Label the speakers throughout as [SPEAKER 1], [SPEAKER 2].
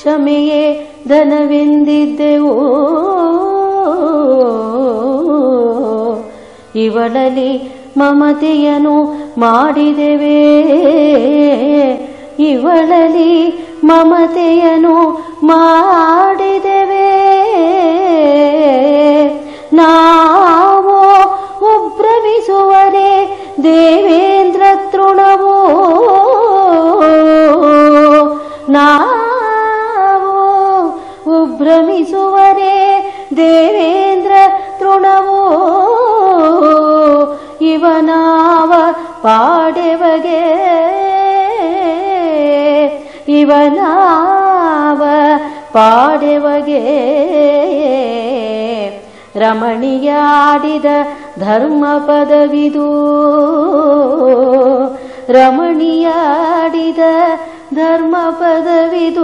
[SPEAKER 1] ಕ್ಷಮೆಯೇ ಧನವೆಂದಿದ್ದೆವು ಇವಳಲಿ ಮಮತೆಯನು ಮಾಡಿದೆವೇ ಇವಳಲಿ ಮಮತೆಯನು ಮಾಡಿದೆವೇ ನಾವು ಉಭ್ರಮಿಸುವರೆ ದೇವೇಂದ್ರ ತೃಣವೋ ನಾವು ಉಭ್ರಮಿಸುವರೆ ದೇವೇಂದ್ರ ತೃಣವೋ ಇವನಾವ ಪಾಡೆವಗೆ ಇವನಾವ ಪಾಡೆವಗೆ ರಮಣಿಯಾಡಿದ ಧರ್ಮ ಪದವಿದು ರಮಣಿಯಾಡಿದ ಧರ್ಮ ಪದವಿದು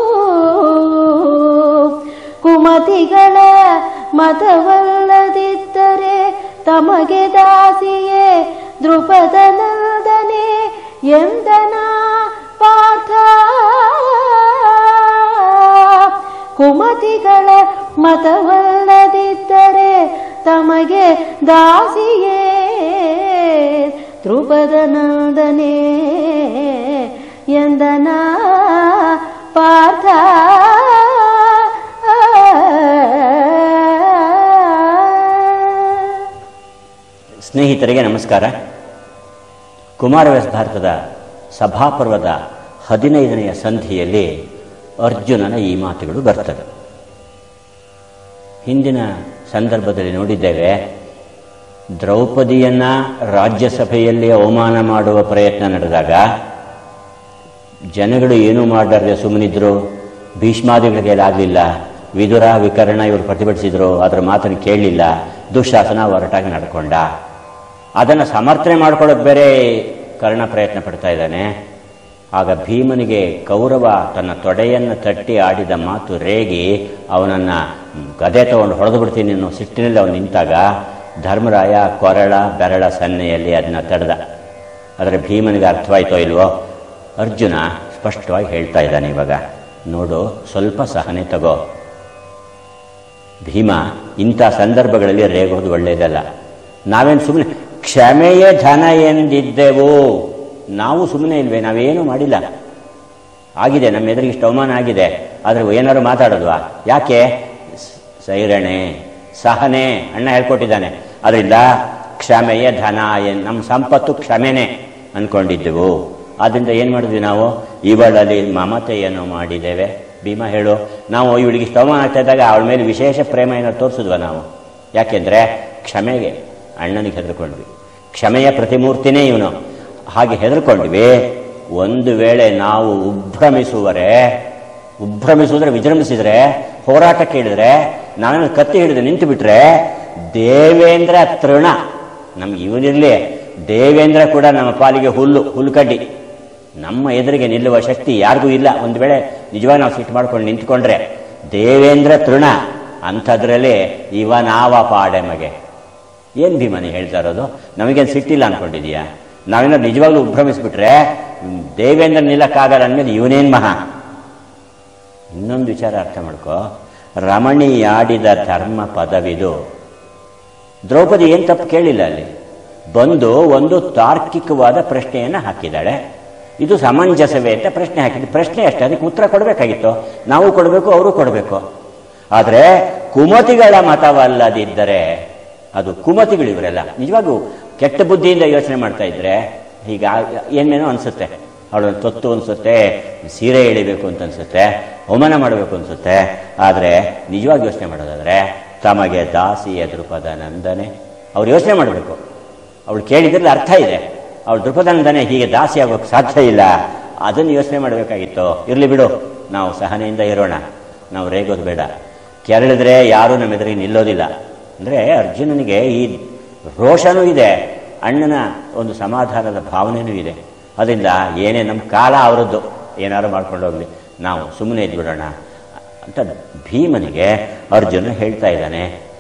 [SPEAKER 1] ಕುಮತಿಗಳ ಮತವಲ್ಲದಿದ್ದರೆ ತಮಗೆ ದಾಸಿಯೇ ದೃಪದನದನೆ ಎಂದನ ಪಾಠ ಕುಮತಿಗಳ ಮತವಲ್ಲದಿದ್ದರೆ ತಮಗೆ ದಾಸಿಯೇ ಧ್ರುಪದನಂದನೆ ಎಂದನ ಪಾರ್ಥ
[SPEAKER 2] ಸ್ನೇಹಿತರಿಗೆ ನಮಸ್ಕಾರ ಕುಮಾರವ್ಯಾಸ ಭಾರತದ ಸಭಾಪರ್ವದ ಹದಿನೈದನೆಯ ಸಂಧಿಯಲ್ಲಿ ಅರ್ಜುನನ ಈ ಮಾತುಗಳು ಬರ್ತವೆ ಹಿಂದಿನ ಸಂದರ್ಭದಲ್ಲಿ ನೋಡಿದ್ದೇವೆ ದ್ರೌಪದಿಯನ್ನ ರಾಜ್ಯಸಭೆಯಲ್ಲಿ ಅವಮಾನ ಮಾಡುವ ಪ್ರಯತ್ನ ನಡೆದಾಗ ಜನಗಳು ಏನೂ ಮಾಡಲಾರದೆ ಸುಮ್ಮನಿದ್ರು ಭೀಷ್ಮಾದಿಗಳಿಗೆ ಆಗಲಿಲ್ಲ ವಿದುರ ವಿಕರಣ ಇವರು ಪ್ರತಿಭಟಿಸಿದ್ರು ಅದರ ಮಾತನ್ನು ಕೇಳಲಿಲ್ಲ ದುಶ್ಯಾಸನ ಹೊರಟಾಗಿ ನಡ್ಕೊಂಡ ಅದನ್ನು ಸಮರ್ಥನೆ ಮಾಡ್ಕೊಳ್ಳೋಕೆ ಬೇರೆ ಕರ್ಣ ಪ್ರಯತ್ನ ಪಡ್ತಾ ಇದ್ದಾನೆ ಆಗ ಭೀಮನಿಗೆ ಕೌರವ ತನ್ನ ತೊಡೆಯನ್ನು ತಟ್ಟಿ ಆಡಿದ ಮಾತು ರೇಗಿ ಅವನನ್ನು ಗದೆ ತಗೊಂಡು ಹೊಡೆದು ಬಿಡ್ತೀನಿ ಅನ್ನೋ ಸಿಟ್ಟಿನಲ್ಲಿ ಅವನು ನಿಂತಾಗ ಧರ್ಮರಾಯ ಕೊರಳ ಬೆರಳ ಸನ್ನೆಯಲ್ಲಿ ಅದನ್ನು ತಡೆದ ಆದರೆ ಭೀಮನಿಗೆ ಅರ್ಥವಾಯ್ತೋ ಇಲ್ವೋ ಅರ್ಜುನ ಸ್ಪಷ್ಟವಾಗಿ ಹೇಳ್ತಾ ಇದ್ದಾನೆ ಇವಾಗ ನೋಡು ಸ್ವಲ್ಪ ಸಹನೆ ತಗೋ ಭೀಮ ಇಂಥ ಸಂದರ್ಭಗಳಲ್ಲಿ ರೇಗೋದು ಒಳ್ಳೆಯದಲ್ಲ ನಾವೇನು ಸುಮ್ಮನೆ ಕ್ಷಮೆಯೇ ಧನ ಎಂದಿದ್ದೆವು ನಾವು ಸುಮ್ಮನೆ ಇಲ್ವೇ ನಾವೇನು ಮಾಡಿಲ್ಲ ಆಗಿದೆ ನಮ್ಮ ಎದುರಿಗೆ ಇಷ್ಟು ಅವಮಾನ ಆಗಿದೆ ಆದರೆ ಏನಾದ್ರು ಮಾತಾಡೋದ್ವಾ ಯಾಕೆ ಸ- ಸೈರಣೆ ಸಹನೆ ಅಣ್ಣ ಹೇಳ್ಕೊಟ್ಟಿದ್ದಾನೆ ಅದರಿಂದ ಕ್ಷಮೆಯ ಧನ ಎನ್ ನಮ್ಮ ಸಂಪತ್ತು ಕ್ಷಮೆನೇ ಅನ್ಕೊಂಡಿದ್ದೆವು ಆದ್ದರಿಂದ ಏನು ಮಾಡಿದ್ವಿ ನಾವು ಇವಳಲ್ಲಿ ಮಮತೆಯನ್ನು ಮಾಡಿದ್ದೇವೆ ಭೀಮ ಹೇಳು ನಾವು ಇವಳಿಗೆ ಇಷ್ಟು ಅವಮಾನ ಆಗ್ತಾ ಇದ್ದಾಗ ಅವಳ ಮೇಲೆ ವಿಶೇಷ ಪ್ರೇಮ ಏನಾದ್ರು ತೋರಿಸಿದ್ವ ನಾವು ಯಾಕೆಂದರೆ ಕ್ಷಮೆಗೆ ಅಣ್ಣನಿಗೆ ಹೆದರ್ಕೊಂಡ್ವಿ ಕ್ಷಮೆಯ ಪ್ರತಿಮೂರ್ತಿನೇ ಇವನು ಹಾಗೆ ಹೆದರ್ಕೊಂಡ್ವಿ ಒಂದು ವೇಳೆ ನಾವು ಉಭ್ರಮಿಸುವರೆ ಉಭ್ರಮಿಸಿದ್ರೆ ವಿಜೃಂಭಿಸಿದ್ರೆ ಹೋರಾಟ ಕೇಳಿದ್ರೆ ನಾವೇನು ಕತ್ತಿ ಹಿಡಿದು ನಿಂತು ಬಿಟ್ರೆ ದೇವೇಂದ್ರ ತೃಣ ನಮ್ಗೆ ಇವನಿರಲಿ ದೇವೇಂದ್ರ ಕೂಡ ನಮ್ಮ ಪಾಲಿಗೆ ಹುಲ್ಲು ಹುಲ್ಕಡ್ಡಿ ನಮ್ಮ ಎದುರಿಗೆ ನಿಲ್ಲುವ ಶಕ್ತಿ ಯಾರಿಗೂ ಇಲ್ಲ ಒಂದು ವೇಳೆ ನಿಜವಾಗಿ ನಾವು ಸಿಟ್ಟು ಮಾಡ್ಕೊಂಡು ನಿಂತ್ಕೊಂಡ್ರೆ ದೇವೇಂದ್ರ ತೃಣ ಅಂಥದ್ರಲ್ಲಿ ಇವನಾವ ಪಾಡೆ ಮಗೆ ಏನು ಭೀಮನಿ ಹೇಳ್ತಾ ಇರೋದು ನಮಗೇನು ಸಿಟ್ಟಿಲ್ಲ ಅನ್ಕೊಂಡಿದೀಯಾ ನಾವೇನಾದ್ರು ನಿಜವಾಗ್ಲೂ ಉಭ್ರಮಿಸ್ಬಿಟ್ರೆ ಹ್ಮ್, ದೇವೇಂದ್ರ ನಿಲ್ಲಕ್ಕಾಗಲ್ಲ ಅಂದಮೇಲೆ ಇವನೇನು ಮಹಾ ಇನ್ನೊಂದು ವಿಚಾರ ಅರ್ಥ ಮಾಡ್ಕೋ ರಮಣಿಯಾಡಿದ ಧರ್ಮ ಪದವಿದು ದ್ರೌಪದಿ ಏನು ತಪ್ಪು ಕೇಳಿಲ್ಲ ಅಲ್ಲಿ ಬಂದು ಒಂದು ತಾರ್ಕಿಕವಾದ ಪ್ರಶ್ನೆಯನ್ನು ಹಾಕಿದ್ದಾಳೆ ಇದು ಸಮಂಜಸವೇ ಅಂತ ಪ್ರಶ್ನೆ ಹಾಕಿದ್ದು ಪ್ರಶ್ನೆ ಅಷ್ಟೇ ಅದಕ್ಕೆ ಉತ್ತರ ಕೊಡಬೇಕಾಗಿತ್ತು ನಾವು ಕೊಡಬೇಕು ಅವರು ಕೊಡಬೇಕು ಆದರೆ ಕುಮತಿಗಳ ಮತವಲ್ಲದಿದ್ದರೆ ಅದು ಕುಮತಿಗಳು ಇವರೆಲ್ಲ ನಿಜವಾಗೂ ಕೆಟ್ಟ ಬುದ್ಧಿಯಿಂದ ಯೋಚನೆ ಮಾಡ್ತಾ ಇದ್ರೆ ಈಗ ಏನೇನೋ ಅನಿಸುತ್ತೆ ಅವಳು ತೊತ್ತು ಅನಿಸುತ್ತೆ ಸೀರೆ ಎಳಿಬೇಕು ಅಂತ ಅನಿಸುತ್ತೆ ಅವಮಾನ ಮಾಡಬೇಕು ಅನಿಸುತ್ತೆ ಆದರೆ ನಿಜವಾಗಿ ಯೋಚನೆ ಮಾಡೋದಾದರೆ ತಮಗೆ ದಾಸಿಯ ದೃಪದ ನಂದನೆ ಅವ್ರು ಯೋಚನೆ ಮಾಡಬೇಕು ಅವಳು ಕೇಳಿದ್ರಲ್ಲಿ ಅರ್ಥ ಇದೆ ಅವಳು ದೃಪದಂದನೆ ಹೀಗೆ ದಾಸಿ ಆಗೋಕ್ಕೆ ಸಾಧ್ಯ ಇಲ್ಲ ಅದನ್ನು ಯೋಚನೆ ಮಾಡಬೇಕಾಗಿತ್ತು ಇರಲಿ ಬಿಡು ನಾವು ಸಹನೆಯಿಂದ ಇರೋಣ ನಾವು ರೇಗೋದು ಬೇಡ ಕೆರಳಿದ್ರೆ ಯಾರೂ ನಮ್ಮ ಎದುರಿಗೆ ನಿಲ್ಲೋದಿಲ್ಲ ಅಂದರೆ ಅರ್ಜುನನಿಗೆ ಈ ರೋಷನೂ ಇದೆ ಅಣ್ಣನ ಒಂದು ಸಮಾಧಾನದ ಭಾವನೆಯೂ ಇದೆ ಅದರಿಂದ ಏನೇ ನಮ್ಮ ಕಾಲ ಅವರದ್ದು ಏನಾದ್ರು ಮಾಡ್ಕೊಂಡು ಹೋಗ್ಲಿ ನಾವು ಸುಮ್ಮನೆ ಇದ್ಬಿಡೋಣ ಅಂತ ಭೀಮನಿಗೆ ಅರ್ಜುನ ಹೇಳ್ತಾ ಇದ್ದಾನೆ